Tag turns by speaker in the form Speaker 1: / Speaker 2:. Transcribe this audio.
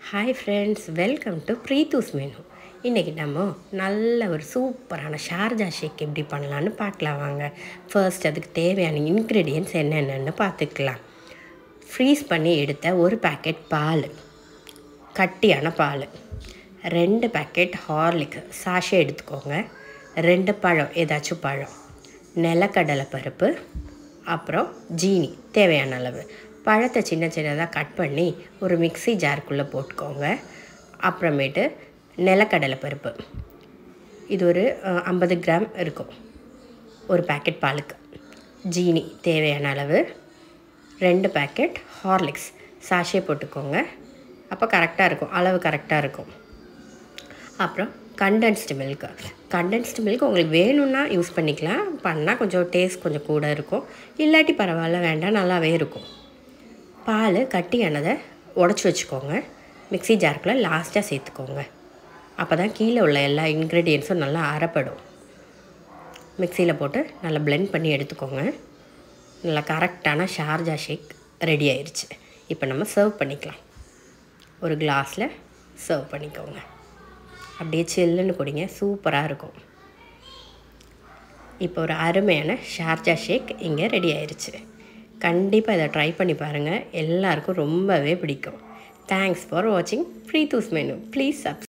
Speaker 1: hi friends welcome to Preethu's menu இன்றைக்கி நம்ம நல்ல ஒரு சூப்பரான ஷார்ஜா ஷேக் எப்படி பண்ணலான்னு பார்க்கலாம் வாங்க ஃபர்ஸ்ட் அதுக்கு தேவையான இன்க்ரீடியன்ட்ஸ் என்னென்னு பார்த்துக்கலாம் ஃப்ரீஸ் பண்ணி எடுத்த ஒரு பேக்கெட் பால் கட்டியான பால் ரெண்டு பேக்கெட் ஹார்லிக் சாஷே எடுத்துக்கோங்க ரெண்டு பழம் ஏதாச்சும் பழம் நிலக்கடலை பருப்பு அப்புறம் ஜீனி தேவையான அளவு பழத்தை சின்ன சின்னதாக கட் பண்ணி ஒரு மிக்ஸி ஜாருக்குள்ளே போட்டுக்கோங்க அப்புறமேட்டு நிலக்கடலை பருப்பு இது ஒரு ஐம்பது கிராம் இருக்கும் ஒரு பேக்கெட் பாலுக்கு ஜீனி தேவையான அளவு ரெண்டு பேக்கெட் ஹார்லிக்ஸ் சாஷே போட்டுக்கோங்க அப்போ கரெக்டாக இருக்கும் அளவு கரெக்டாக இருக்கும் அப்புறம் கண்டென்ஸ்டு மில்க் கண்டென்ஸ்டு மில்க் உங்களுக்கு வேணும்னா யூஸ் பண்ணிக்கலாம் பண்ணால் கொஞ்சம் டேஸ்ட் கொஞ்சம் கூட இருக்கும் இல்லாட்டி பரவாயில்ல வேண்டாம் நல்லாவே இருக்கும் பால் கட்டியானதை உடச்சி வச்சுக்கோங்க மிக்ஸி ஜாருக்குள்ளே லாஸ்ட்டாக சேர்த்துக்கோங்க அப்போ தான் கீழே உள்ள எல்லா இன்க்ரீடியன்ஸும் நல்லா அரைப்படும் மிக்சியில் போட்டு நல்லா பிளெண்ட் பண்ணி எடுத்துக்கோங்க நல்லா கரெக்டான ஷார்ஜா ஷேக் ரெடி ஆயிடுச்சு இப்போ நம்ம சர்வ் பண்ணிக்கலாம் ஒரு கிளாஸில் சர்வ் பண்ணிக்கோங்க அப்படியே சில்லுன்னு குடிங்க சூப்பராக இருக்கும் இப்போ ஒரு அருமையான ஷார்ஜா ஷேக் இங்கே ரெடி ஆயிடுச்சு கண்டிப்பாக இதை ட்ரை பண்ணி பாருங்கள் எல்லாருக்கும் ரொம்பவே பிடிக்கும் தேங்க்ஸ் ஃபார் வாட்சிங் Preethu's menu please subs